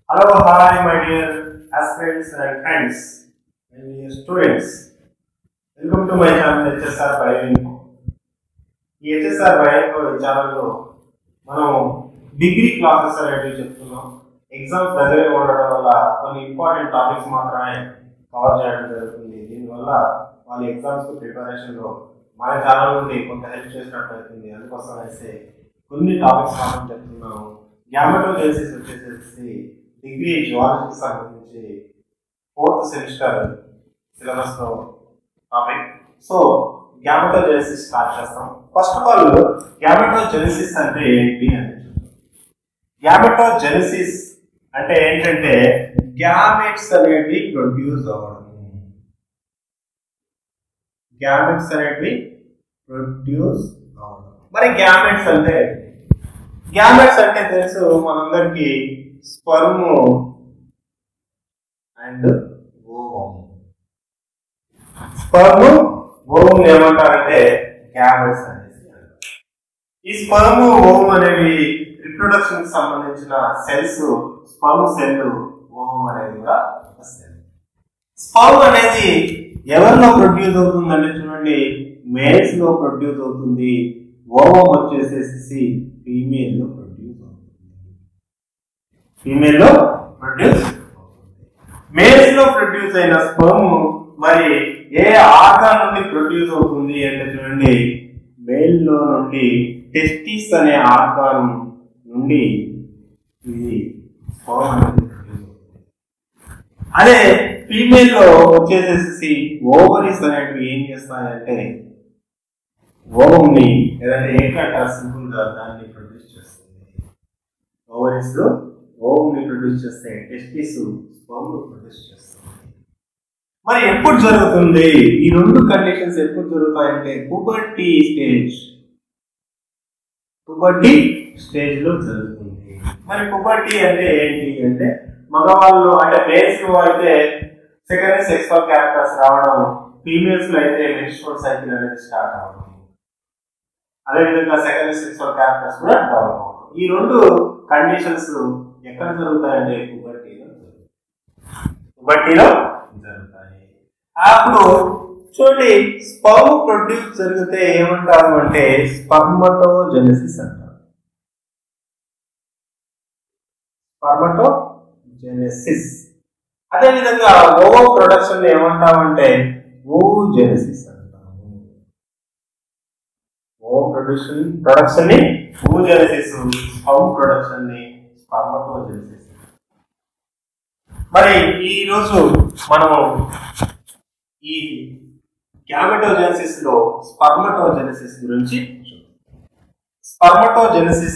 Hello, hi, my dear aspirants and friends, my dear students. Welcome to my channel HSR Bioinfo ఈ HSR బయోఇన్ఫో ఛానల్లో మనం degree classes అనేటివి చెప్తున్నాం exams దగ్గరే ఉండడం వల్ల కొన్ని ఇంపార్టెంట్ టాపిక్స్ మాత్రమే కవర్ చేయడం జరుగుతుంది దీనివల్ల వాళ్ళ ఎగ్జామ్స్ ప్రిపరేషన్లో మన ఛానల్ నుండి కొంత హెల్ప్ చేసినట్టు అవుతుంది అందుకోసం అయితే కొన్ని టాపిక్స్ మాత్రం చెప్తున్నాము గ్యామటోజెన్సిస్ వచ్చేసేసి డిగ్రీ జువాలజీకి సంబంధించి ఫోర్త్ సెమిస్టర్ సిలబస్లో టాపిక్ సో గ్యామటోజెనసిస్ స్టార్ట్ చేస్తాం ఫస్ట్ ఆఫ్ ఆల్ గ్యామటోజెనసిస్ అంటే ఏంటి అని గ్యామటోజెనసిస్ అంటే ఏంటంటే గ్యామెట్స్ అనేవి ప్రొడ్యూస్ అవ్వడం గ్యామెట్స్ అనేవి ప్రొడ్యూస్ అవ్వడం మరి గ్యామెట్స్ అంటే గ్యామెట్స్ అంటే తెలుసు మనందరికి sperm and ovum sperm ovum ఏమంటారంటే గ్యామెట్స్ అనేసి అంటారు. ఈ స్పర్మ్ ఓవం అనేవి రిప్రొడక్షన్ కి సంబంధించిన సెల్స్ స్పర్మ్ సెల్ ఓవం అనేది కూడా ఒక సెల్ స్పర్మ్ అనేది ఎవరిలో ప్రొడ్యూస్ అవుతుందంటే చూడండి మేల్స్ లో ప్రొడ్యూస్ అవుతుంది ఓవం వచ్చేసేసి ఫీమేల్ లో ప్రొడ్యూస్ అవుతుంది ఫీమేల్ లో ప్రొడ్యూస్ మేల్స్ లో ప్రొడ్యూస్ అయిన స్పర్మ్ మరి ఏ ఆర్గాన్ నుండి ప్రొడ్యూస్ అవుతుంది అంటే చూడండి మేల్ లో నుండి టెస్టిస్ అనే ఆర్గాన్ నుండి ఇది స్పర్మ్ అనేది ప్రొడ్యూస్ అవుతుంది అదే ఫీమేల్ లో వచ్చేసేసి ఓవరీస్ అనేటివి ఏం చేస్తాయంటే ఓవం ని ఏదంటే ఏంటంటే సింపుల్ గా దాన్ని ప్రొడ్యూస్ చేస్తుంది ఓవరీస్ ఓవం ని ప్రొడ్యూస్ చేస్తే టెస్టిస్ స్పర్మ్ ప్రొడ్యూస్ చేస్తుంది మరి ఎప్పుడు జరుగుతుంది ఈ రెండు కండిషన్స్ ఎప్పుడు జరుగుతాయంటే పుబర్టీ స్టేజ్ పుబర్టీ స్టేజ్ లో జరుగుతుంది మరి పుబర్టీ అంటే ఏంటి అంటే మగవాళ్ళు అంటే మేల్స్ లో అయితే సెకండరీ సెక్సువల్ క్యారెక్టర్స్ రావడం ఫీమేల్స్ లో అయితే మెన్స్ట్రువల్ సైకిల్ అనేది స్టార్ట్ అవడం అదేవిధంగా సెకండరీ సెక్సువల్ క్యారెక్టర్స్ కూడా డెవలప్ అవడం ఈ రెండు కండిషన్స్ ఎక్కడ జరుగుతాయంటే పుబర్టీలో జరుగుతాయి పుబర్టీలో జరుగుతాయి అప్పుడు చూడండి స్పర్మ్ ప్రొడ్యూస్ జరిగితే ఏమంటారు అంటే స్పర్మటోజెనసిస్ అంటారు స్పర్మటోజెనసిస్ అదేవిధంగా ఓవో ప్రొడక్షన్ ఏమంటామంటే ఓజెనసిస్ అంటాము ఓ ప్రొడక్షన్ ప్రొడక్షన్ ని ఓజెనసిస్ స్పర్మ్ ప్రొడక్షన్ ని స్పర్మటోజెనసిస్ మరి ఈ రోజు మనము ఈ గ్యామెటోజెనసిస్ లో స్పర్మటోజెనసిస్ గురించి స్పర్మటోజెనసిస్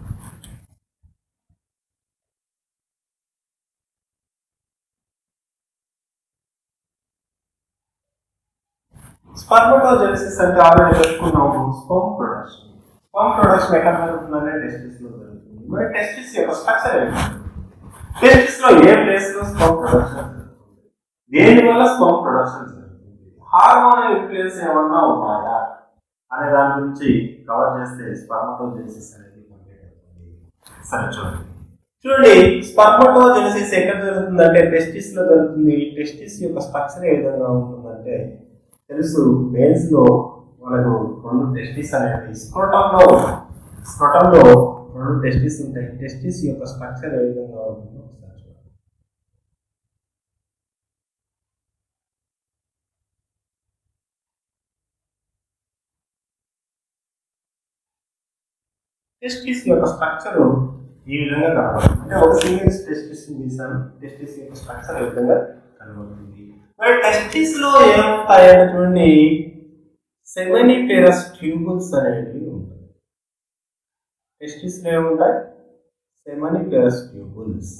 స్పర్మటోజెనసిస్ అంటే ఆల్రెడీ చెప్పుకున్నాము స్పర్మ్ ప్రొడక్షన్ స్పర్మ్ ప్రొడక్షన్ ఎక్కడ జరుగుతుందంటే టెస్టిస్ లో జరుగుతుంది మరి టెస్టిస్ యొక్క స్ట్రక్చర్ ఏంటి టెస్టిస్ లో ఏ ప్లేస్ లో స్పర్మ్ ప్రొడక్షన్ జరుగుతుంది దేని వల్ల స్పర్మ్ ప్రొడక్షన్ జరుగుతుంది హార్మోనల్ ఇన్ఫ్లుయెన్స్ ఏమన్నా ఉన్నాయా అనే దాని గురించి కవర్ చేస్తే స్పర్మటోజెనసిస్ అనేది కంప్లీట్ అవుతుంది సరే చూడండి చూడండి స్పర్మటోజెనసిస్ ఎక్కడ జరుగుతుందంటే టెస్టిస్ లో జరుగుతుంది టెస్టిస్ యొక్క స్ట్రక్చర్ ఏ విధంగా ఉంటుందంటే తెలుసు మేల్స్ లో మనకు రెండు టెస్టిస్ అనేవి స్క్రోటమ్ లో స్క్రోటమ్ లో రెండు టెస్టిస్ ఉంటాయి టెస్టిస్ యొక్క స్ట్రక్చర్ ఏ విధంగా ఉంటుందో ఒకసారి చూడండి టెస్టిస్ యొక్క స్ట్రక్చర్ ఈ విధంగా కనబడుతుంది అంటే ఒక సింగిల్ టెస్టిస్ తీసాను టెస్టిస్ యొక్క స్ట్రక్చర్ ఈ విధంగా కనబడుతుంది మరి టెస్టిస్ లో ఏముంటాయంటే చూడండి సెమనిఫెరస్ ట్యూబుల్స్ అనేవి ఉంటాయి టెస్టిస్ లో ఏముంటాయి seminiferous tubules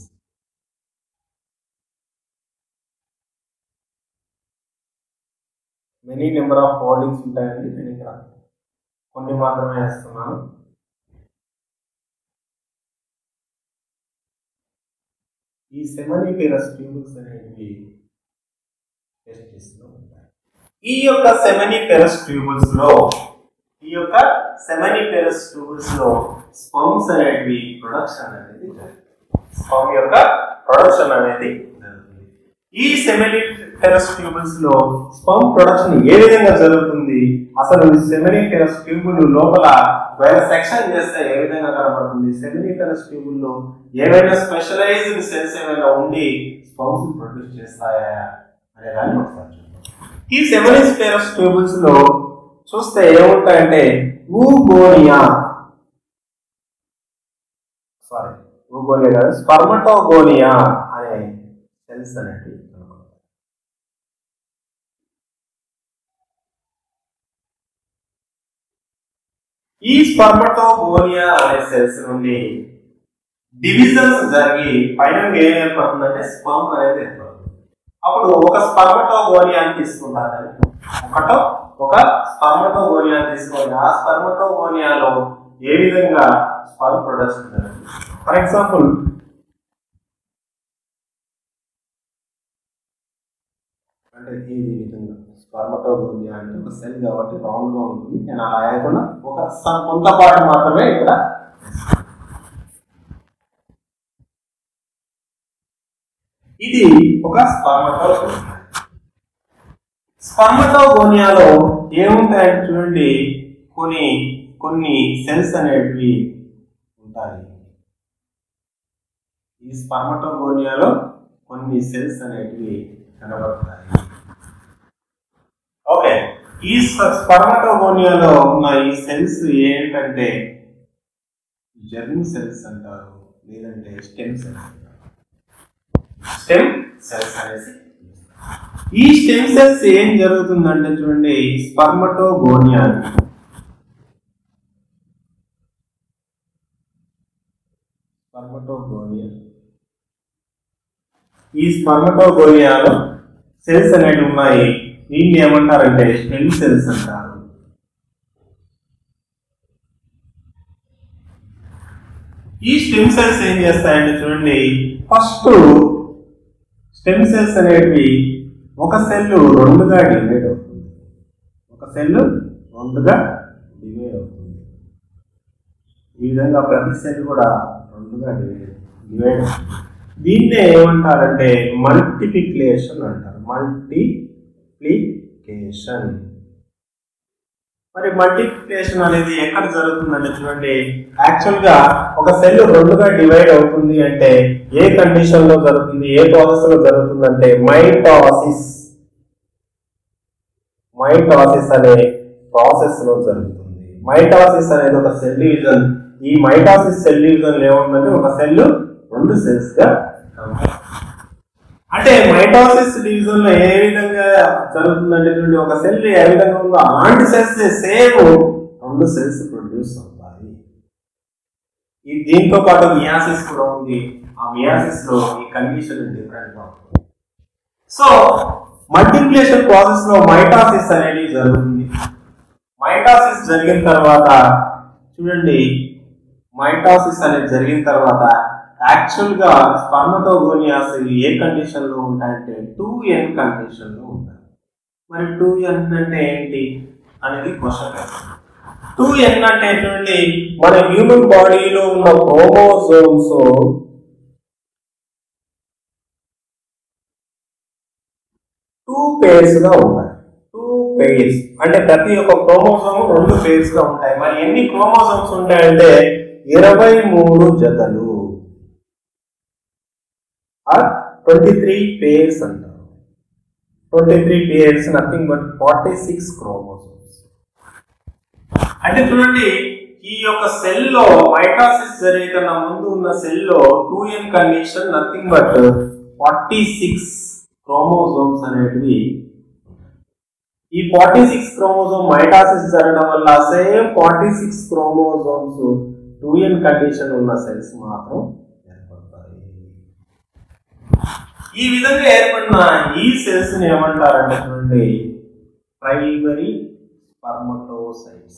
many number of holdings ఉంటాయండి నేను ఇక్కడ కొన్ని మాత్రమే వేస్తున్నాను ఈ సెమనిఫెరస్ ట్యూబుల్స్ అనేవి టెస్టిస్ లో ఉంటాయి ఈ యొక్క సెమనిఫెరస్ ట్యూబుల్స్ లో ఈ యొక్క సెమనిఫెరస్ ట్యూబుల్స్ లో స్పర్మ్స్ అనేటివి ప్రొడక్షన్ అనేది జరుగుతుంది స్పర్మ్ యొక్క ప్రొడక్షన్ అనేది జరుగుతుంది ఈ సెమినిఫెరస్ ట్యూబుల్స్ లో స్పర్మ్ ప్రొడక్షన్ ఏ విధంగా జరుగుతుంది అసలు సెమినిఫెరస్ ట్యూబుల్ లోపల ఒకవేళ సెక్షన్ చేస్తే ఏ విధంగా కనబడుతుంది సెమినిఫెరస్ ట్యూబుల్ లో ఏవైనా స్పెషలైజ్డ్ సెల్స్ ఏమైనా ఉండి స్పర్మ్స్ ప్రొడ్యూస్ చేస్తాయా అనే దాన్ని ఒకసారి చూద్దాం ఈ సెమినిఫెరస్ ట్యూబుల్స్ లో చూస్తే ఏముంటాయంటే ఊగోనియా సారీ ఊగోనియా కాదు స్పర్మటోగోనియా అనే సెల్స్ అనేటివి కనబడతాయి. ఈ స్పర్మటోగోనియా అనే సెల్స్ నుండి డివిజన్స్ జరిగి పైన ఏం ఏర్పడుతుందంటే స్పర్మ్ అనేది ఏర్పడుతుంది అప్పుడు ఒక స్పర్మటోగోనియాని తీసుకుంటారని ఒకటో ఒక స్పర్మటోగోనియాని తీసుకొని ఆ స్పర్మటోగోనియాలో ఏ విధంగా స్పర్మ్ ప్రొడక్షన్ జరుగుతుంది ఫర్ ఎగ్జాంపుల్ అంటే ఈ విధంగా స్పర్మటోగోనియా అంటే ఒక సెల్ కాబట్టి రౌండ్ గా ఉంటుంది నేను అలా వేయకుండా ఒక స- కొంత పాటు మాత్రమే ఇక్కడ ఇది ఒక స్పర్మటోగోనియా స్పర్మటోగోనియాలో ఏముంటాయంటే చూడండి కొన్ని కొన్ని సెల్స్ అనేటివి ఉంటాయి ఈ స్పర్మటోగోనియాలో కొన్ని సెల్స్ అనేటివి కనబడతాయి ఓకే ఈ స్పర్మటోగోనియాలో ఉన్న ఈ సెల్స్ ఏంటంటే జర్మ్ సెల్స్ అంటారు లేదంటే స్టెమ్ సెల్స్ అంటారు స్టెమ్ సెల్స్ అనేసి ఈ స్టెమ్ సెల్స్ ఏం జరుగుతుందంటే చూడండి స్పర్మటోగోనియా స్పర్మటోగోనియా ఈ స్పర్మటోగోనియాలో సెల్స్ అనేవి ఉన్నాయి దీన్ని ఏమంటారంటే స్టెమ్ సెల్స్ అంటారు ఈ స్టెమ్ సెల్స్ ఏం చేస్తాయంటే చూడండి ఫస్ట్ స్టెమ్ సెల్స్ అనేవి ఒక సెల్ రెండుగా డివైడ్ అవుతుంది ఒక సెల్ రెండుగా డివైడ్ అవుతుంది ఈ విధంగా ప్రతి సెల్ కూడా రెండుగా డివైడ్ డివైడ్ అవుతుంది దీన్నే ఏమంటారంటే మల్టిప్లికేషన్ అంటారు మల్టిప్లికేషన్ మరి మల్టిప్లికేషన్ అనేది ఎక్కడ జరుగుతుందంటే చూడండి యాక్చువల్ గా ఒక సెల్ రెండుగా డివైడ్ అవుతుంది అంటే ఏ కండిషన్ లో జరుగుతుంది ఏ ప్రాసెస్ లో జరుగుతుంది అంటే మైటాసిస్ మైటాసిస్ అనే ప్రాసెస్ లో జరుగుతుంది మైటాసిస్ అనేది ఒక సెల్ డివిజన్ ఈ మైటాసిస్ సెల్ డివిజన్ ఏముందంటే ఒక సెల్ రెండు సెల్స్ గా కనబడుతుంది. అంటే మైటోసిస్ డివిజన్ లో ఏ విధంగా జరుగుతుందంటే చూడండి ఒక సెల్ ఏ విధంగా ఉందో అలాంటి సెల్స్ సేమ్ రెండు సెల్స్ ప్రొడ్యూస్ అవుతాయి ఈ దీంతో పాటు మియాసిస్ కూడా ఉంది ఆ మియాసిస్ లో ఈ కండిషన్ డిఫరెంట్ గా ఉంటుంది సో మల్టిప్లికేషన్ ప్రాసెస్ లో మైటాసిస్ అనేది జరుగుతుంది మైటాసిస్ జరిగిన తర్వాత చూడండి మైటాసిస్ అనేది జరిగిన తర్వాత యాక్చువల్ గా స్పర్మటోగోనియాస్ ఏ కండిషన్ లో ఉంటాయంటే టూ ఎన్ కండిషన్ లో ఉంటాయి మరి టూ ఎన్ అంటే ఏంటి అనేది క్వశ్చన్ టూ ఎన్ అంటే చూడండి మన హ్యూమన్ బాడీలో ఉన్న క్రోమోజోమ్స్ టూ పేర్స్ గా ఉంటాయి టూ పేర్స్ అంటే ప్రతి ఒక్క క్రోమోజోమ్ రెండు పేర్స్ గా ఉంటాయి మరి ఎన్ని క్రోమోజోమ్స్ ఉంటాయంటే ఇరవై మూడు జతలు ట్వంటీ త్రీ పేర్స్ అంటారు twenty three pairs nothing but forty six chromosomes అంటే చూడండి ఈ యొక్క సెల్ లో మైటాసిస్ జరిగే కన్నా ముందు ఉన్న సెల్ లో two N condition nothing but forty six chromosomes అనేటివి ఈ ఫార్టీ సిక్స్ క్రోమోజోమ్ మైటాసిస్ జరగడం వల్ల same forty six chromosomes two N condition ఉన్న సెల్స్ మాత్రం ఏర్పడతాయి ఈ విధంగా ఏర్పడిన ఈ సెల్స్ ని ఏమంటారంటే చూడండి ప్రైమరీ స్పర్మటోసైట్స్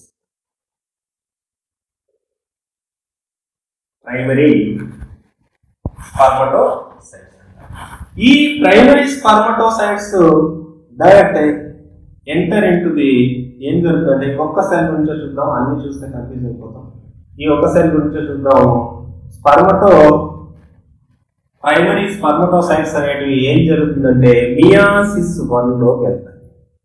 ప్రైమరీ స్పర్మటోసైట్స్ ఈ primary spermatocytes direct enter into the ఏం జరుగుతుందంటే ఒక్క సెల్ గురించే చూద్దాం అన్ని చూస్తే కన్ఫ్యూజ్ అయిపోతాం ఈ ఒక్క సెల్ గురించే చూద్దాం స్పర్మటో ప్రైమరీ స్పర్మటోసైట్స్ అనేటివి ఏం జరుగుతుందంటే మియాసిస్ వన్ లోకి వెళ్తాయి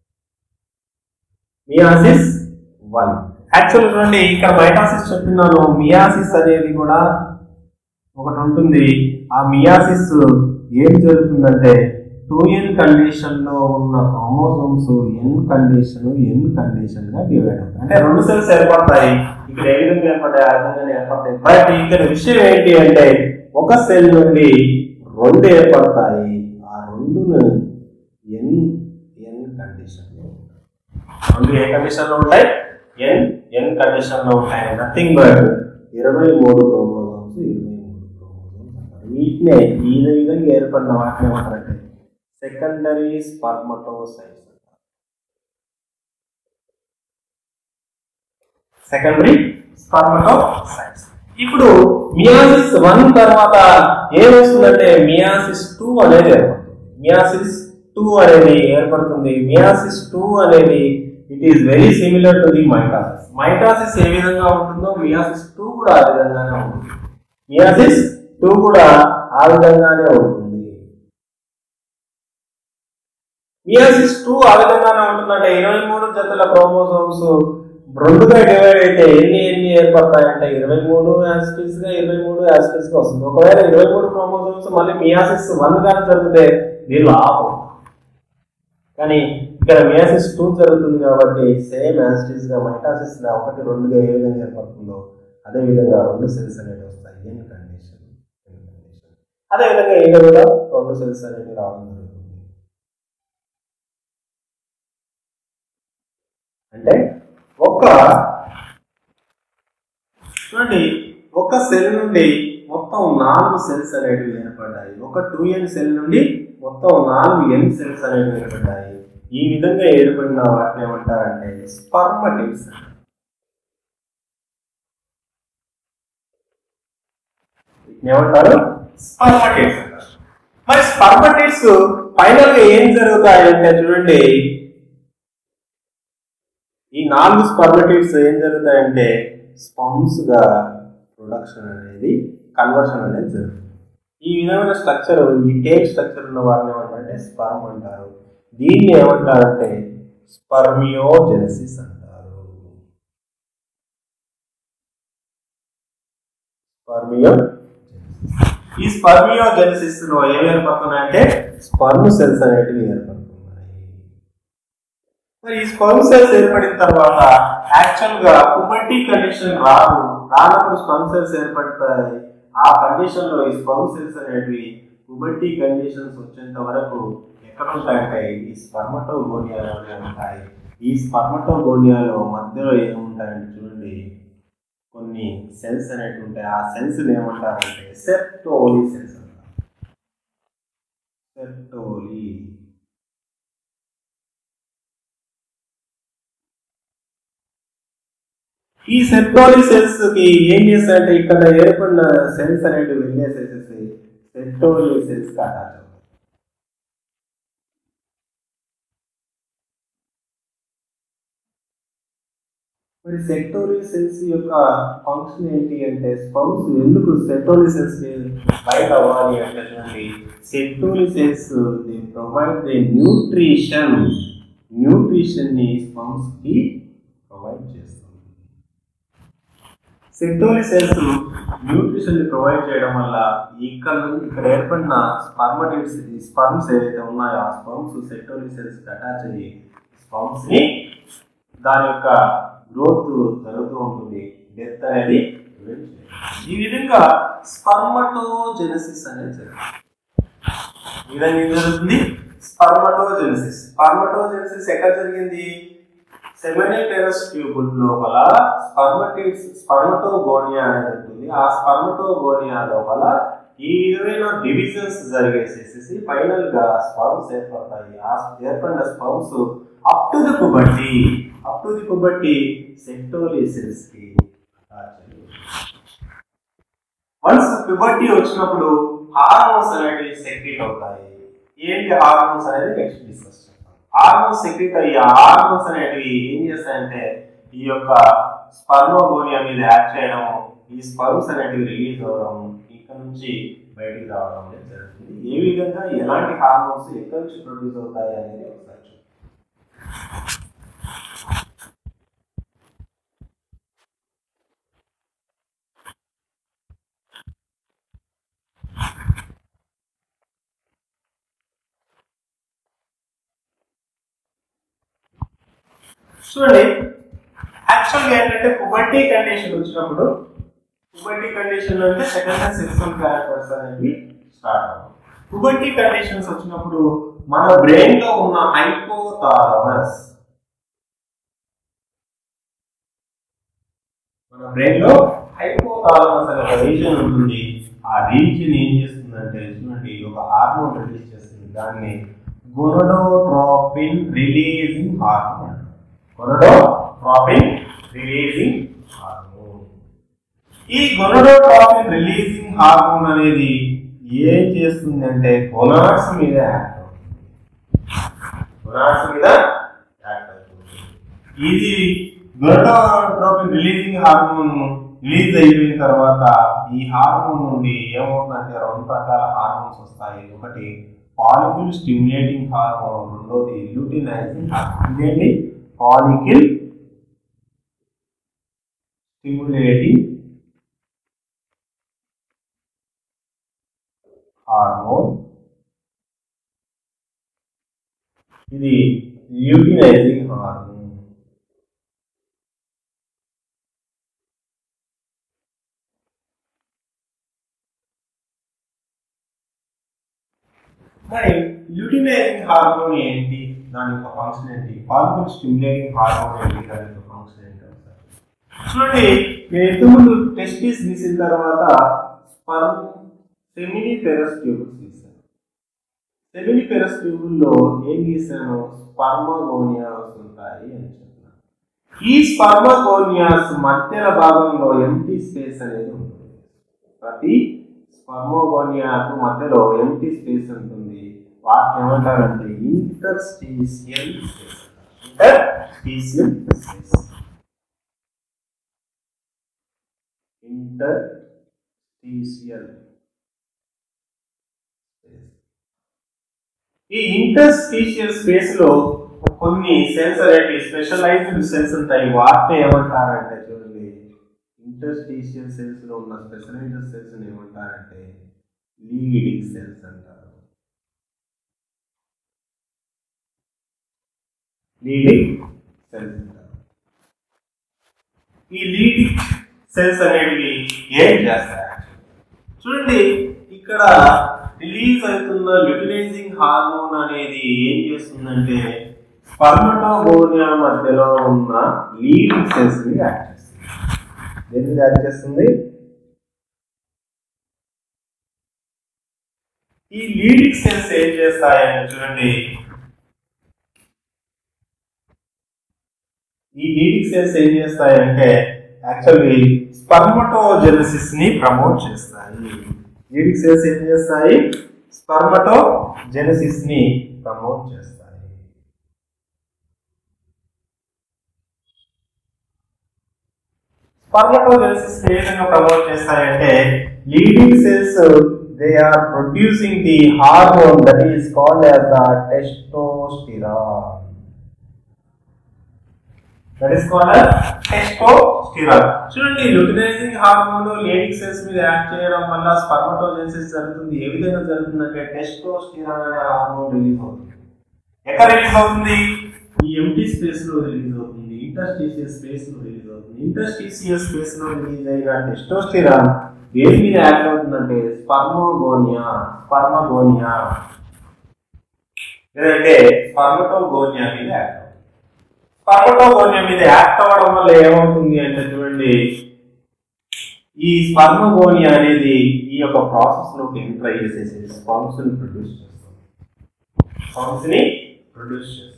మియాసిస్ వన్ యాక్చువల్ చూడండి ఇక్కడ మైటాసిస్ చెప్తున్నాను మియాసిస్ అనేది కూడా ఒకటి ఉంటుంది ఆ మియాసిస్ ఏం జరుగుతుందంటే టూ ఎన్ కండిషన్ లో ఉన్న chromosomes N condition N condition గా డివైడ్ అవుతాయి అంటే రెండు సెల్స్ ఏర్పడతాయి ఇక్కడ ఏ విధంగా ఏర్పడతాయి ఆ విధంగా ఏర్పడతాయి బట్ ఇక్కడ విషయం ఏంటి అంటే ఒక సెల్ నుండి రెండు ఏర్పడతాయి ఆ రెండును ఎన్ ఎన్ కండిషన్ లో రెండు ఏ కండిషన్ లో ఉంటాయి ఎన్ ఎన్ కండిషన్ లో ఉంటాయి నథింగ్ బట్ ఇరవై మూడు క్రోమోజోమ్స్ ఇరవై మూడు క్రోమోజోమ్స్ అంటారు వీటినే ఈ విధంగా ఏర్పడిన వాటిని ఏమంటారంటే సెకండరీ స్పర్మటోసైట్స్ సెకండరీ స్పర్మటోసైట్స్ ఇప్పుడు మియాసిస్ వన్ తర్వాత ఏమొస్తుందంటే మియాసిస్ టూ అనేది ఏర్పడుతుంది మియాసిస్ టూ అనేది ఏర్పడుతుంది మియాసిస్ టూ అనేది it is very similar to the mitosis mitosis ఏ విధంగా ఉంటుందో మియాసిస్ టూ కూడా ఆ విధంగానే ఉంటుంది మియాసిస్ టూ కూడా ఆ విధంగానే ఉంటుంది మియాసిస్ టూ ఆ విధంగానే ఉంటుందంటే ఇరవై మూడు జతల క్రోమోసోమ్స్ రెండుగా డివైడ్ అయితే ఎన్ని ఎన్ని ఏర్పడతాయంటే ఇరవై మూడు యాస్పిస్ గా ఇరవై మూడు యాస్పిస్ గా వస్తుంది ఒకవేళ ఇరవై మూడు క్రోమోసోమ్స్ మళ్ళీ మియాసిస్ వన్ గా జరిగితే దీనిలో ఆపం కానీ ఇక్కడ మియాసిస్ టూ జరుగుతుంది కాబట్టి సేమ్ యాస్టిస్ గా మైటాసిస్ గా ఒకటి రెండుగా ఏ విధంగా ఏర్పడుతుందో అదే విధంగా రెండు సెల్స్ అనేవి వస్తాయి ఎన్ కండిషన్ ఎన్ కండిషన్ అదే విధంగా ఇక్కడ కూడా రెండు సెల్స్ అనేవి రావడం జరుగుతుంది అంటే ఒక చూడండి ఒక సెల్ నుండి మొత్తం నాలుగు సెల్స్ అనేటివి ఏర్పడ్డాయి ఒక టూ ఎన్ సెల్ నుండి మొత్తం నాలుగు ఎన్ సెల్స్ అనేవి ఏర్పడ్డాయి ఈ విధంగా ఏర్పడిన వాటిని ఏమంటారంటే స్పర్మటివ్స్ ఏమంటారు స్పర్మటివ్స్ అంటారు మరి స్పర్మటివ్స్ ఫైనల్ గా ఏం జరుగుతాయంటే చూడండి ఈ నాలుగు స్పర్మటివ్స్ ఏం జరుగుతాయంటే స్పమ్స్ గా ప్రొడక్షన్ అనేది కన్వర్షన్ అనేది జరుగుతుంది ఈ విధమైన స్ట్రక్చర్ ఈ టేక్ స్ట్రక్చర్ ఉన్న వారిని ఏమంటారంటే స్పర్మ్ అంటారు దీన్ని ఏమంటారంటే స్పర్మియోజెనసిస్ అంటారు స్పర్మియో ఈ స్పర్మియోజెనసిస్ లో ఏం ఏర్పడుతున్నాయంటే స్పర్మ్ సెల్స్ అనేటివి ఏర్పడుతున్నాయి మరి ఈ స్పర్మ్ సెల్స్ ఏర్పడిన తర్వాత యాక్చువల్ గా పుబర్టీ కండిషన్ రాదు రానప్పుడు స్పర్మ్ సెల్స్ ఏర్పడతాయి ఆ కండిషన్ లో ఈ స్పర్మ్ సెల్స్ అనేటివి పుబర్టీ కండిషన్స్ వచ్చేంత వరకు ఎక్కడ ఉంటాయంటే ఈ స్పర్మటోగోనియాలో ఉంటాయి ఈ స్పర్మటోగోనియాలో మధ్యలో ఏముంటాయంటే చూడండి కొన్ని సెల్స్ అనేవి ఉంటాయి ఆ సెల్స్ ఏమంటారంటే సెప్టోలీ సెల్స్ అంటారు సెప్టోలీ ఈ సెప్టోలీ సెల్స్ కి ఏం చేస్తాయంటే ఇక్కడ ఏర్పడిన సెల్స్ అనేవి వెళ్ళేసేసేసి సెప్టోలీ సెల్స్ కి అటాచ్ అవుతాయి మరి సెక్టోరీ సెల్స్ యొక్క ఫంక్షన్ ఏంటి అంటే స్పమ్స్ ఎందుకు సెక్టోరీ సెల్స్ బయట అవ్వాలి అంటే చూడండి Sertoli cells they provide the nutrition nutrition ని స్పమ్స్ కి ప్రొవైడ్ చేస్తుంది సెక్టోరీ సెల్స్ న్యూట్రిషన్ ని ప్రొవైడ్ చేయడం వల్ల ఇక్కడ నుండి ఇక్కడ ఏర్పడిన స్పర్మటివ్స్ స్పర్మ్స్ ఏవైతే ఉన్నాయో ఆ స్పర్మ్స్ సెక్టోరీ సెల్స్ అటాచ్ అయ్యి స్పర్మ్స్ ని దాని యొక్క గ్రోత్ జరుగుతూ ఉంటుంది డెత్ అనేది prevent చేయాలి. ఈ విధంగా స్పర్మటోజెనసిస్ అనేది జరుగుతుంది ఈ విధంగా ఏం జరుగుతుంది స్పర్మటోజెనసిస్ స్పర్మటోజెనసిస్ ఎక్కడ జరిగింది సెమినిటెరస్ ట్యూబుల్ లోపల స్పర్మటివ్స్ స్పర్మటోగోనియా అనేది ఉంటుంది ఆ స్పర్మటోగోనియా లోపల ఈ విధమైన డివిజన్స్ జరిగేసేసి ఫైనల్ గా స్పర్మ్స్ ఏర్పడతాయి ఆ ఏర్పడిన sperms up to the puberty up to the puberty Sertoli cells కి attach అయ్యి వన్స్ ప్యూబర్టీ వచ్చినప్పుడు హార్మోన్స్ అనేవి సెక్రీట్ అవుతాయి ఏంటి హార్మోన్స్ అనేది నెక్స్ట్ డిస్కస్ చేద్దాం హార్మోన్స్ సెక్రీట్ అయ్యి ఆ హార్మోన్స్ అనేవి ఏం చేస్తాయంటే ఈ యొక్క స్పర్మోగోనియా మీద యాక్ట్ చేయడం ఈ స్పర్మ్స్ అనేటివి రిలీజ్ అవ్వడం ఇక్కడ నుంచి బయటికి రావడం అనేది జరుగుతుంది ఏ విధంగా ఎలాంటి హార్మోన్స్ ఎక్కడి నుంచి ప్రొడ్యూస్ అవుతాయి అనేది ఒకసారి చూద్దాం చూడండి యాక్చువల్గా ఏంటంటే పుబర్టీ కండిషన్ వచ్చినప్పుడు పుబర్టీ కండిషన్ అంటే సెకండ్ సెక్సువల్ క్యారెక్టర్స్ అనేవి స్టార్ట్ అవుతాయి పుబర్టీ కండిషన్స్ వచ్చినప్పుడు మన బ్రెయిన్ లో ఉన్న హైపోథాలమస్ మన బ్రెయిన్ లో హైపోథాలమస్ అనే ఒక రీజన్ ఉంటుంది ఆ రీజన్ ఏం చేస్తుందంటే చూడండి ఒక హార్మోన్ రిలీజ్ చేస్తుంది దాన్ని gonadotropin releasing hormone gonadotropin releasing hormone ఈ గొనడోట్రోపిన్ రిలీజింగ్ హార్మోన్ అనేది ఏం చేస్తుంది అంటే గొనాడ్స్ మీద యాక్ట్ అవుతుంది గొనాడ్స్ మీద యాక్ట్ అవుతుంది ఇది గొనడోట్రోపిన్ రిలీజింగ్ హార్మోన్ రిలీజ్ అయిపోయిన తర్వాత ఈ హార్మోన్ నుండి ఏమవుతుందంటే రెండు రకాల హార్మోన్స్ వస్తాయి ఒకటి పాలిక్యూల్ స్టిమ్యులేటింగ్ హార్మోన్ రెండోది ల్యూటినైజింగ్ హార్మోన్ ఇదేంటి పాలిక్యూల్ స్టిమ్యులేటింగ్ హార్మోన్ ఇది ల్యూటినైజింగ్ హార్మోన్ మరి ల్యూటినైజింగ్ హార్మోన్ ఏంటి దాని యొక్క ఫంక్షన్ ఏంటి హార్మోన్ స్టిమ్యులేటింగ్ హార్మోన్ ఏంటి దాని యొక్క ఫంక్షన్ ఏంటి ఒకసారి చూడండి నేను ఇంతకుముందు టెస్టిస్ తీసిన తర్వాత స్పర్మ్ సెమిని పెరస్ ట్యూబుల్స్ తీసాను సెమిని పెరస్ ట్యూబుల్లో ఏం గీసాను స్పర్మగోనియాస్ ఉంటాయి అని చెప్పినాను ఈ స్పర్మగోనియాస్ మధ్యల భాగంలో ఎంటీ స్పేస్ అనేది ఉంటుంది ప్రతి స్పర్మోగోనియాకు మధ్యలో ఎంటీ స్పేస్ ఉంటుంది వాటిని ఏమంటారంటే ఇంటర్స్టీసియల్ స్పేస్ ఇంటర్స్టీసియల్ స్పేస్ ఇంటర్స్టీసియల్ ఈ ఇంటర్స్టీషియల్ స్పేస్ లో కొన్ని సెల్స్ అనేవి స్పెషలైజ్డ్ సెల్స్ ఉంటాయి వాటిని ఏమంటారంటే చూడండి ఇంటర్స్టీషియల్ సెల్స్ లో ఉన్న స్పెషలైజ్డ్ సెల్స్ ఏమంటారంటే లీడింగ్ సెల్స్ అంటారు లీడింగ్ సెల్స్ అంటారు ఈ లీడింగ్ సెల్స్ అనేవి ఏం చేస్తాయి చూడండి ఇక్కడ రిలీజ్ అవుతున్న ల్యూటినైజింగ్ హార్మోన్ అనేది ఏం చేస్తుందంటే స్పర్మటోగోనియా మధ్యలో ఉన్న లీడింగ్ సెల్స్ ని యాక్ట్ చేస్తుంది దేన్ని యాక్ట్ చేస్తుంది ఈ లీడింగ్ సెల్స్ ఏం చేస్తాయని చూడండి ఈ లీడింగ్ సెల్స్ ఏం చేస్తాయంటే యాక్చువల్లీ స్పర్మటోజెనసిస్ ని ప్రమోట్ చేస్తాయి లీడింగ్ సెల్స్ ఏం చేస్తాయి స్పర్మటోజెనసిస్ ని ప్రమోట్ చేస్తాయి స్పర్మటోజెనసిస్ ఏ విధంగా ప్రమోట్ చేస్తాయంటే Leydig cells they are producing the hormone that is called as the testosterone that is called as testosterone చూడండి ల్యూటినైజింగ్ హార్మోన్ లేడీక్ సెల్స్ మీద యాక్ట్ చేయడం వల్ల స్పర్మటోజెనసిస్ జరుగుతుంది ఏ విధంగా జరుగుతుందంటే టెస్టోస్టిరాన్ అనే హార్మోన్ రిలీజ్ అవుతుంది ఎక్కడ రిలీజ్ అవుతుంది ఈ ఎంటీ స్పేస్ లో రిలీజ్ అవుతుంది ఇంటర్స్టీషియల్ స్పేస్ లో రిలీజ్ అవుతుంది ఇంటర్స్టీషియల్ స్పేస్ లో రిలీజ్ అయిన టెస్టోస్టిరాన్ దేని మీద యాక్ట్ అవుతుందంటే స్పర్మోగోనియా స్పర్మగోనియా లేదంటే స్పర్మటోగోనియా మీద యాక్ట్ అవుతుంది స్పర్మటోగోనియా మీద యాక్ట్ అవ్వడం వల్ల ఏమవుతుంది అంటే చూడండి ఈ స్పర్మగోనియా అనేది ఈ యొక్క ప్రాసెస్ లోకి ఎంటర్ అయ్యేసేసి స్పర్మ్స్ ని ప్రొడ్యూస్ చేస్తుంది స్పర్మ్స్ ని ప్రొడ్యూస్ చేస్తుంది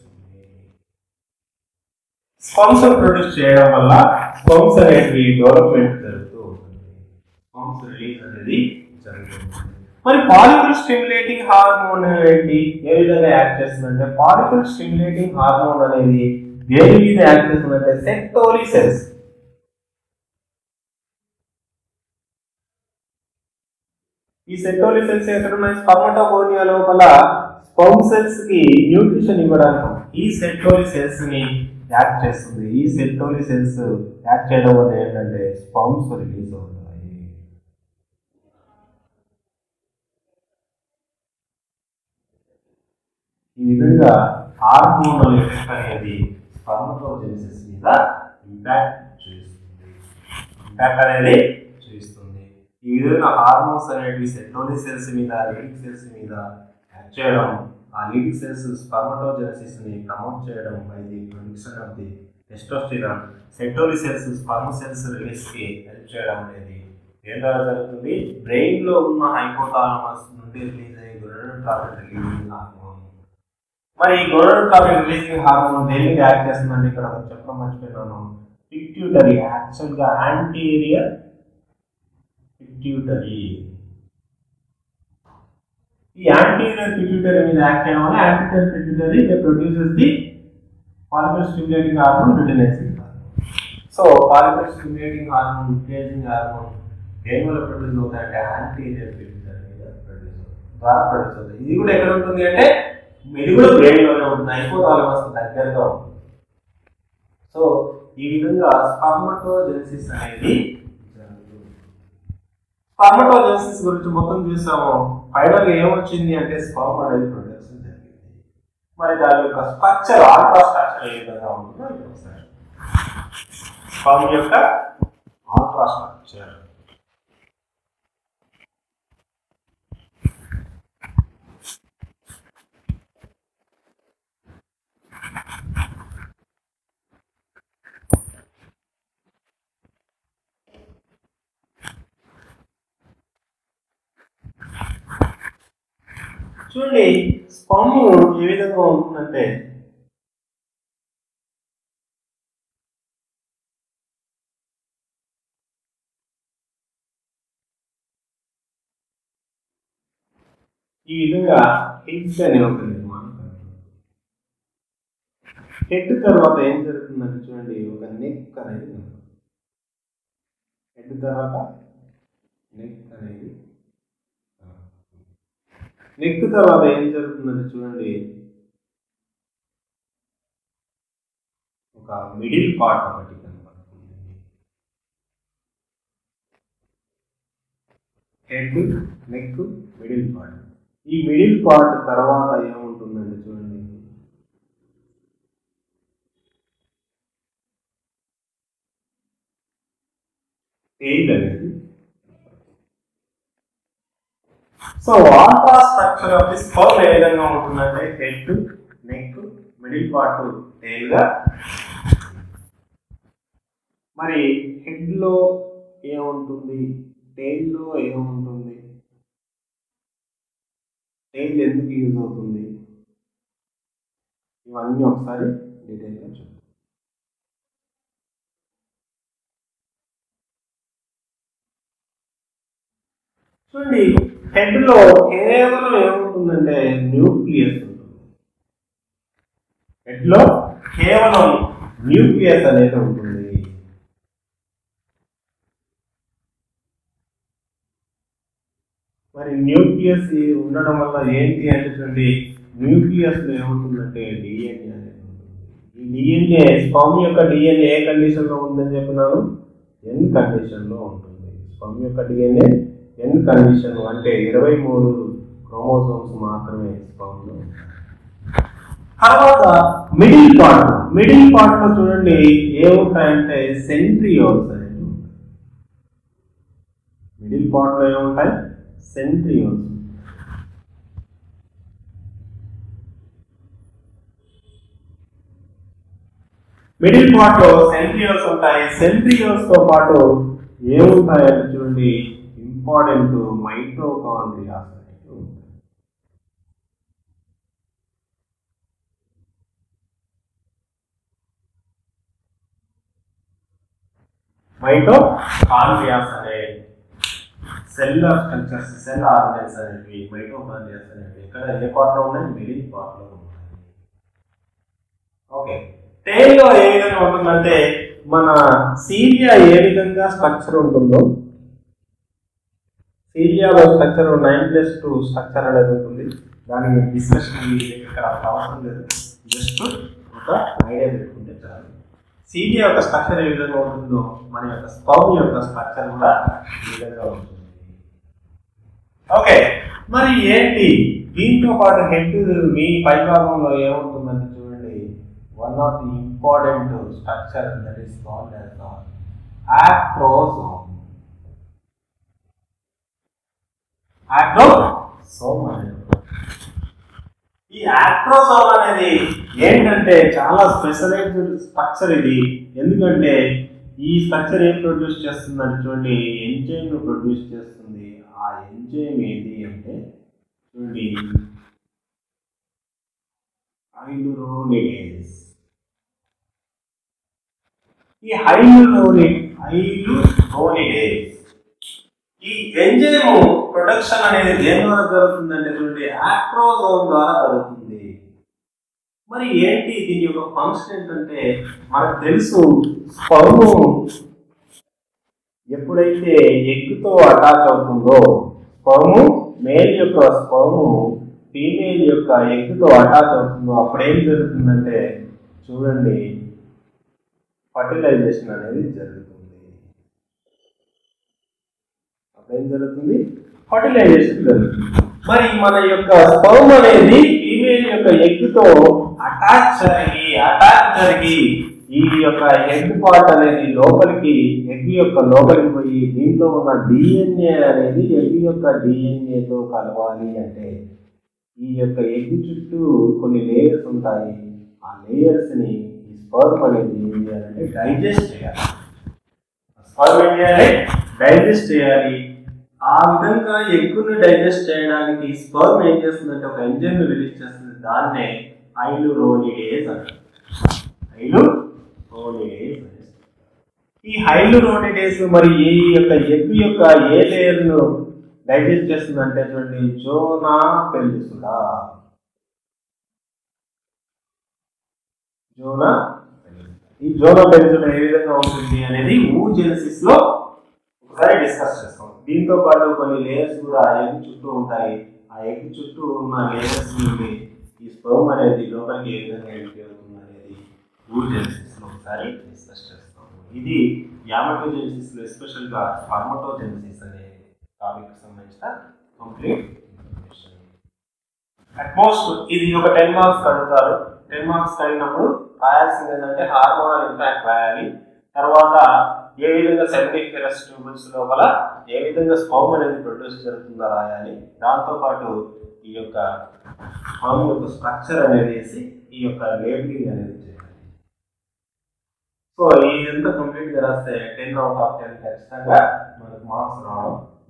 స్పర్మ్స్ ప్రొడ్యూస్ చేయడం వల్ల స్పర్మ్స్ అనేటివి డెవలప్మెంట్ జరుగుతూ ఉంటుంది స్పర్మ్స్ రిలీజ్ అనేది జరుగుతుంది మరి పాలికల్ స్టిమ్యులేటింగ్ హార్మోన్ ఏంటి ఏ విధంగా యాక్ట్ చేస్తుందంటే పాలికల్ స్టిమ్యులేటింగ్ హార్మోన్ అనేది దేని మీద యాక్ట్ చేస్తుందంటే సెక్టోరీ సెల్స్ ఈ సెంటోలి సెల్స్ ఎక్కడ ఉన్నాయి స్పర్మటోగోనియా లోపల స్పర్మ్ సెల్స్ కి న్యూట్రిషన్ ఇవ్వడానికి ఈ సెంటోలి సెల్స్ ని యాక్ట్ చేస్తుంది ఈ సెంటోలి సెల్స్ యాక్ట్ చేయడం వల్ల ఏంటంటే స్పర్మ్స్ రిలీజ్ అవుతాయి ఈ విధంగా హార్మోనల్ ఎఫెక్ట్ అనేది స్పర్మటోజెనిసిస్ మీద ఇంపాక్ట్ చేస్తుంది ఇంపాక్ట్ అనేది చూపిస్తుంది ఈ విధంగా హార్మోన్స్ అనేవి సెంటోలి సెల్స్ మీద లీటిక్ సెల్స్ మీద యాక్ట్ చేయడం ఆ లీటిక్ సెల్స్ స్పర్మటోజెనసిస్ ని ప్రమోట్ చేయడం by the production of the testosterone Sertoli cells sperm cells release కి హెల్ప్ చేయడం అనేది ఏం ద్వారా జరుగుతుంది బ్రెయిన్ లో ఉన్న హైపోథాలమస్ నుండి రిలీజ్ అయ్యే గొడవల్ రిలీజింగ్ హార్మోన్ మరి ఈ గొడవల్ ట్రాఫిక్ రిలీజింగ్ హార్మోన్ దేనికి యాక్ట్ చేస్తుందంటే ఇక్కడ ఒకటి చెప్పడం మర్చిపోయినాను పిట్యూటరీ యాక్చువల్ గా యాంటీరియర్ పిట్యూటరీ ఈ యాంటీరియర్ పిట్యూటరీ మీద యాక్ట్ చేయడం వల్ల anterior pituitary they produces the follicle stimulating hormone luteinizing so follicle stimulating hormone luteinizing hormone దేని వల్ల ప్రొడ్యూస్ అవుతాయంటే యాంటీరియర్ పిట్యూటరీ మీద ప్రొడ్యూస్ అవుతుంది ద్వారా ప్రొడ్యూస్ అవుతుంది ఇది కూడా ఎక్కడ ఉంటుంది అంటే ఇది కూడా బ్రెయిన్ లోనే ఉంటుంది హైపోథాలమస్ దగ్గరగా ఉంటుంది సో ఈ విధంగా స్పర్మటోజెనసిస్ అనేది జరుగుతుంది స్పర్మటోజెనసిస్ గురించి మొత్తం చూసాము ఫైనల్ ఏమొచ్చింది అంటే స్పర్మ్ అనేది ప్రొడక్షన్ జరిగింది మరి దాని యొక్క స్ట్రక్చర్ ఆల్ఫా స్ట్రక్చర్ ఏ విధంగా ఉంటుందో ఇది ఒకసారి స్పర్మ్ యొక్క ఆల్ఫా స్ట్రక్చర్ చూడండి స్పమ్ ఏ విధంగా ఉంటుందంటే ఈ విధంగా హెడ్ అనే ఒక నిర్మాణం హెడ్ తర్వాత ఏం జరుగుతుందంటే చూడండి ఒక నెక్ అనేది ఉంది. హెడ్ తర్వాత నెక్ అనేది నెక్ తర్వాత ఏం జరుగుతుందంటే చూడండి ఒక మిడిల్ పార్ట్ ఒకటి కనపడుతుంది హెడ్ నెక్ మిడిల్ పార్ట్ ఈ మిడిల్ పార్ట్ తర్వాత ఏముంటుందంటే చూడండి టెయిల్ అనేది సో ఆల్ఫా స్ట్రక్చర్ ఆఫ్ ది స్పర్మ్ ఏ విధంగా ఉంటుందంటే head neck middle part tail గా మరి హెడ్ లో ఏముంటుంది టైల్ లో ఏముంటుంది టైల్ ఎందుకు యూజ్ అవుతుంది ఇవన్నీ ఒకసారి డీటెయిల్ గా చూద్దాం చూడండి హెడ్ లో కేవలం ఏముంటుందంటే న్యూక్లియస్ ఉంటుంది హెడ్ లో కేవలం న్యూక్లియస్ అనేది ఉంటుంది మరి న్యూక్లియస్ ఉండడం వల్ల ఏంటి అంటే చూడండి న్యూక్లియస్ లో ఏముంటుందంటే డిఎన్ఏ అనేది ఉంటుంది ఈ డిఎన్ఏ స్పమ్ యొక్క డిఎన్ఏ ఏ కండిషన్ లో ఉందని చెప్పినాను ఎన్ కండిషన్ లో ఉంటుంది స్పమ్ యొక్క డిఎన్ఏ ఎన్ కండిషన్ అంటే ఇరవై మూడు క్రోమోసోమ్స్ మాత్రమే స్పమ్ లో ఉంటాయి. తర్వాత మిడిల్ పార్ట్ మిడిల్ పార్ట్ లో చూడండి ఏముంటాయంటే సెంట్రియోల్స్ అనేవి ఉంటాయి మిడిల్ పార్ట్ లో ఏముంటాయి సెంట్రియోల్స్ మిడిల్ పార్ట్ లో సెంట్రియోల్స్ ఉంటాయి సెంట్రియోల్స్ తో పాటు ఏముంటాయంటే చూడండి ఇంపార్టెంట్ మైటోకాండ్రియాస్ అనేవి ఉంటాయి మైటోకాండ్రియాస్ అనే సెల్ స్ట్రక్చర్స్ సెల్ ఆర్గనైజ్ అనేవి మైటోకాండ్రియాస్ అనేవి ఇక్కడ ఏ పార్ట్ లో ఉన్నాయి మిడిల్ పార్ట్ లో ఉన్నాయి ఓకే టైల్ లో ఏ విధంగా ఉంటుందంటే మన సీరియా ఏ విధంగా స్ట్రక్చర్ ఉంటుందో సీరియాలో structure nine plus two structure అనేది ఉంటుంది దానికి డిస్కషన్ ఇక్కడ అవసరం లేదు జస్ట్ ఒక ఐడియా పెట్టుకుంటే చాలు సీరియా యొక్క స్ట్రక్చర్ ఏ విధంగా ఉంటుందో మన యొక్క స్పౌమ్ యొక్క స్ట్రక్చర్ కూడా ఈ విధంగా ఉంటుంది ఓకే మరి ఏంటి దీంతో పాటు హెడ్ మీ పై భాగంలో ఏముంటుందంటే చూడండి one of the important structure that is called as acrosome acrosome అనేది ఈ ఆక్రోసోమ్ అనేది ఏంటంటే చాలా స్పెషలైజ్డ్ స్ట్రక్చర్ ఇది ఎందుకంటే ఈ స్ట్రక్చర్ ఏం ప్రొడ్యూస్ చేస్తుందంటే చూడండి ఎంజైమ్ ప్రొడ్యూస్ చేస్తుంది ఆ ఎంజైమ్ ఏది అంటే చూడండి హైలురోనిడేస్ ఈ హైలురోని హైలురోనిడేస్ ఈ ఎంజైమ్ ప్రొడక్షన్ అనేది దేని ద్వారా జరుగుతుందంటే చూడండి ఆక్రోజోమ్ ద్వారా జరుగుతుంది మరి ఏంటి దీని యొక్క ఫంక్షన్ ఏంటంటే మనకు తెలుసు స్పర్ము ఎప్పుడైతే ఎగ్గుతో అటాచ్ అవుతుందో స్పర్ము మేల్ యొక్క స్పర్ము ఫీమేల్ యొక్క ఎగ్గుతో అటాచ్ అవుతుందో అప్పుడు ఏం జరుగుతుందంటే చూడండి ఫర్టిలైజేషన్ అనేది జరుగుతుంది అప్పుడు ఏం జరుగుతుంది ఫర్టిలైజేషన్ జరుగుతుంది మరి మన యొక్క స్పర్మ్ అనేది ఫీమేల్ యొక్క ఎగ్గుతో అటాచ్ జరిగి అటాచ్ జరిగి ఈ యొక్క ఎగ్ పార్ట్ అనేది లోపలికి ఎగ్ యొక్క లోపలికి పోయి దీంట్లో ఉన్న డిఎన్ఏ అనేది ఎగ్ యొక్క డిఎన్ఏతో కలవాలి అంటే ఈ యొక్క ఎగ్ చుట్టూ కొన్ని లేయర్స్ ఉంటాయి ఆ లేయర్స్ ని ఈ స్పర్మ్ అనేది ఏం చేయాలంటే డైజెస్ట్ చేయాలి స్పర్మ్ ఏం చేయాలి డైజెస్ట్ చేయాలి ఆ విధంగా ఎగ్గుని డైజెస్ట్ చేయడానికి స్పర్మ్ ఏం చేస్తుందంటే ఒక ఎంజైమ్ రిలీజ్ చేస్తుంది దాన్నే హైలురోనిడేస్ అంటారు హైలురోనిడేస్ ఈ హైలురోనిడేస్ మరి ఈ యొక్క ఎగ్ యొక్క ఏ లేయర్ ను డైజెస్ట్ చేస్తుందంటే చూడండి జోనా పెల్సుడా జోనా ఈ జోనా పెల్సుడా ఏ విధంగా ఉంటుంది అనేది ఊ జెనసిస్ లో ఒకసారి డిస్కస్ చేస్తాం దీంతో పాటు కొన్ని లేయర్స్ కూడా ఎగ్ చుట్టూ ఉంటాయి ఆ ఎగ్ చుట్టూ ఉన్న లేయర్స్ నుండి ఈ స్పర్మ్ అనేది లోపలికి ఏ విధంగా ఎంట్రీ అవుతుంది అనేది ఊజెన్సిస్ లో ఒకసారి డిస్కస్ చేస్తాం ఇది యామటోజెన్సిస్ లో ఎస్పెషల్ గా స్పర్మటోజెన్సిస్ అనే టాపిక్ సంబంధించిన కంప్లీట్ ఇన్ఫర్మేషన్ అట్మోస్ట్ ఇది ఒక టెన్ మార్క్స్ అడుగుతారు టెన్ మార్క్స్ అడిగినప్పుడు రాయాల్సింది ఏంటంటే హార్మోనల్ ఇంపాక్ట్ రాయాలి తర్వాత ఏ విధంగా సెమినిఫెరస్ ట్యూబుల్స్ లోపల ఏ విధంగా స్పర్మ్ అనేది ప్రొడ్యూస్ జరుగుతుందో రాయాలి దాంతో పాటు ఈ యొక్క స్పర్మ్ యొక్క స్ట్రక్చర్ అనేది వేసి ఈ యొక్క లేబులింగ్ అనేది చేయాలి సో ఇదంతా కంప్లీట్ గా రాస్తే టెన్ అవుట్ ఆఫ్ టెన్ ఖచ్చితంగా మనకు మార్క్స్ రావడం